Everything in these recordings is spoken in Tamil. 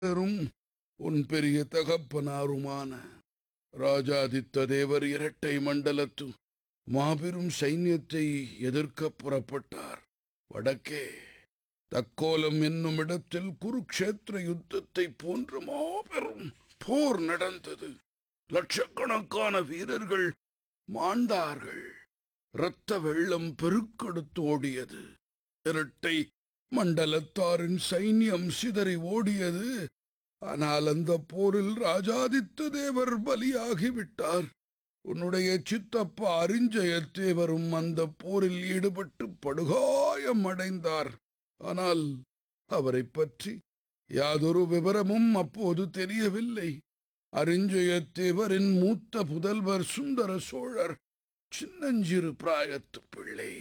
பெரும் உன் பெரிய தகப்பனாருமான ராஜாதித்த தேவர் இரட்டை மண்டலத்து மாபெரும் சைன்யத்தை எதிர்க்கப் புறப்பட்டார் வடக்கே தக்கோலம் என்னும் இடத்தில் குருக்ஷேத்திர யுத்தத்தை போன்ற மாபெரும் போர் நடந்தது லட்சக்கணக்கான வீரர்கள் மாண்டார்கள் இரத்த வெள்ளம் பெருக்கெடுத்து ஓடியது இரட்டை மண்டலத்தாரின் சைன்யம் சிதறி ஓடியது ஆனால் அந்த போரில் ராஜாதித்த தேவர் பலியாகிவிட்டார் உன்னுடைய சித்தப்பா அரிஞ்சயத்தேவரும் அந்த போரில் ஈடுபட்டு படுகாயம் அடைந்தார் ஆனால் அவரைப் பற்றி யாதொரு விவரமும் அப்போது தெரியவில்லை அரிஞ்சயத்தேவரின் மூத்த புதல்வர் சுந்தர சோழர் சின்னஞ்சிறு பிராயத்து பிள்ளை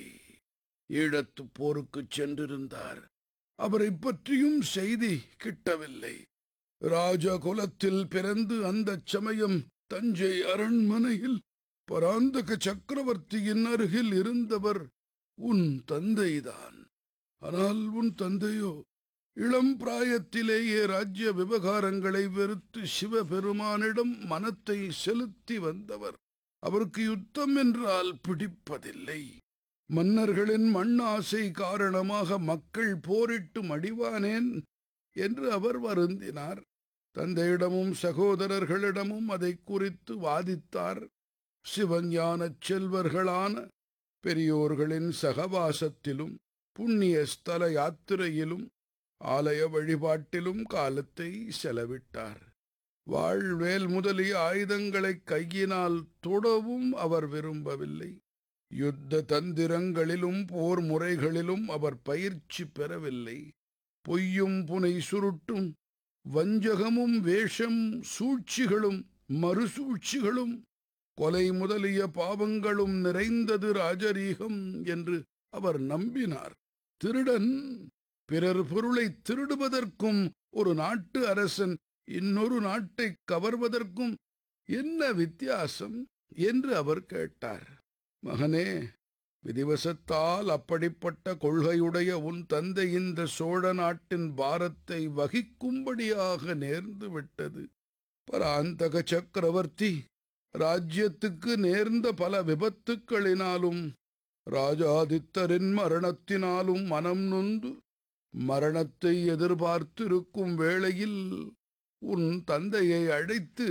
ஈழத்து போருக்குச் சென்றிருந்தார் அவரைப் பற்றியும் செய்தி கிட்டவில்லை ராஜகுலத்தில் பிறந்து அந்தச் சமயம் தஞ்சை அரண்மனையில் பராந்தக சக்கரவர்த்தியின் அருகில் இருந்தவர் உன் தந்தைதான் ஆனால் உன் தந்தையோ இளம் பிராயத்திலேயே ராஜ்ய விவகாரங்களை வெறுத்து சிவபெருமானிடம் மனத்தை செலுத்தி வந்தவர் அவருக்கு யுத்தம் என்றால் பிடிப்பதில்லை மன்னர்களின் மண்ணாசை காரணமாக மக்கள் போரிட்டு மடிவானேன் என்று அவர் வருந்தினார் தந்தையிடமும் சகோதரர்களிடமும் அதை குறித்து வாதித்தார் சிவஞானச் செல்வர்களான பெரியோர்களின் சகவாசத்திலும் புண்ணிய ஸ்தல யாத்திரையிலும் ஆலய வழிபாட்டிலும் காலத்தை செலவிட்டார் வாழ்வேல் முதலிய ஆயுதங்களை கையினால் தொடவும் அவர் விரும்பவில்லை யுத்த தந்திரங்களிலும் போர் முறைகளிலும் அவர் பயிற்சி பெறவில்லை பொய்யும் புனை சுருட்டும் வஞ்சகமும் வேஷம் சூழ்ச்சிகளும் மறுசூழ்ச்சிகளும் கொலை முதலிய பாவங்களும் நிறைந்தது ராஜரீகம் என்று அவர் நம்பினார் திருடன் பிறர் பொருளை திருடுவதற்கும் ஒரு நாட்டு அரசன் இன்னொரு நாட்டை கவர்வதற்கும் என்ன வித்தியாசம் என்று அவர் கேட்டார் மகனே விதிவசத்தால் அப்படிப்பட்ட கொள்கையுடைய உன் தந்தை இந்த சோழ நாட்டின் பாரத்தை வகிக்கும்படியாக நேர்ந்து விட்டது பராந்தக சக்கரவர்த்தி ராஜ்யத்துக்கு நேர்ந்த பல விபத்துக்களினாலும் ராஜாதித்தரின் மரணத்தினாலும் மனம் நொந்து மரணத்தை எதிர்பார்த்திருக்கும் வேளையில் உன் தந்தையை அழைத்து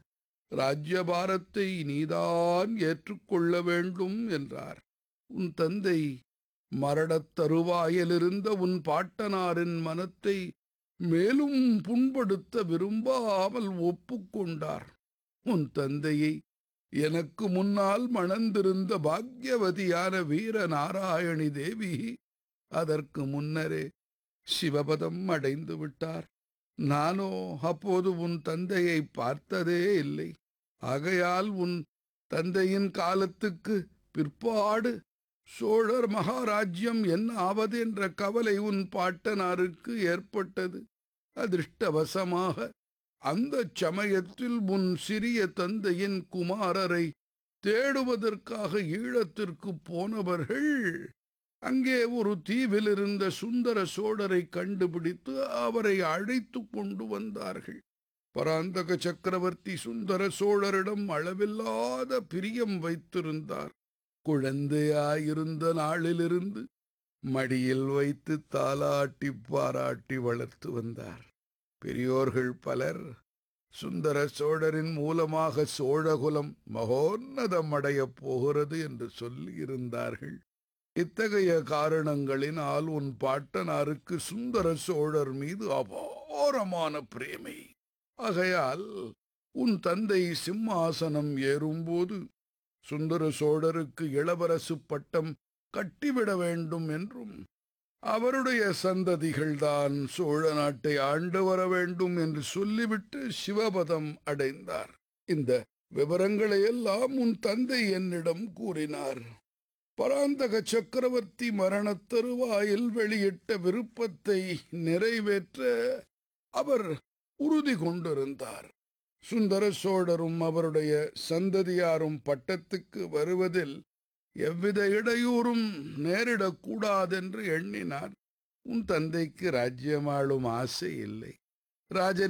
ராஜ்யபாரத்தை நீதான் ஏற்றுக்கொள்ள வேண்டும் என்றார் உன் தந்தை மரணத் தருவாயிலிருந்த உன் பாட்டனாரின் மனத்தை மேலும் புண்படுத்த விரும்பாமல் ஒப்புக்கொண்டார் உன் தந்தையை எனக்கு முன்னால் மணந்திருந்த பாக்யவதியான வீர நாராயணி தேவி அதற்கு முன்னரே சிவபதம் அடைந்து விட்டார் நானோ அப்போது உன் தந்தையை பார்த்ததே இல்லை ஆகையால் உன் தந்தையின் காலத்துக்கு பிற்பாடு சோழர் மகாராஜ்யம் என்ன ஆவது என்ற கவலை உன் பாட்டனாருக்கு ஏற்பட்டது அதிர்ஷ்டவசமாக அந்த சமயத்தில் உன் சிறிய தந்தையின் குமாரரை தேடுவதற்காக ஈழத்திற்கு போனவர்கள் அங்கே ஒரு தீவில் இருந்த சுந்தர சோழரை கண்டுபிடித்து அவரை அழைத்து கொண்டு வந்தார்கள் பராந்தக சக்கரவர்த்தி சுந்தர சோழரிடம் அளவில்லாத பிரியம் வைத்திருந்தார் குழந்தையாயிருந்த நாளிலிருந்து மடியில் வைத்து தாலாட்டி பாராட்டி வளர்த்து வந்தார் பெரியோர்கள் பலர் சுந்தர சோழரின் மூலமாக சோழகுலம் மகோன்னதம் அடையப் போகிறது என்று சொல்லியிருந்தார்கள் இத்தகைய காரணங்களினால் உன் பாட்டனாருக்கு சுந்தர சோழர் மீது அபாரமான பிரேமை ஆகையால் உன் தந்தை சிம்மாசனம் ஏறும்போது சுந்தர சோழருக்கு இளவரசு பட்டம் கட்டிவிட வேண்டும் என்றும் அவருடைய சந்ததிகள்தான் சோழ நாட்டை ஆண்டு வர வேண்டும் என்று சொல்லிவிட்டு சிவபதம் அடைந்தார் இந்த விவரங்களை எல்லாம் உன் தந்தை என்னிடம் கூறினார் பராந்தக சக்கரவர்த்தி மரணத் தருவாயில் வெளியிட்ட விருப்பத்தை நிறைவேற்ற அவர் உறுதி கொண்டிருந்தார் சுந்தர சோழரும் அவருடைய சந்ததியாரும் பட்டத்துக்கு வருவதில் எவ்வித இடையூறும் நேரிடக்கூடாதென்று எண்ணினார் உன் தந்தைக்கு ராஜ்யமாளும் ஆசை இல்லை ராஜ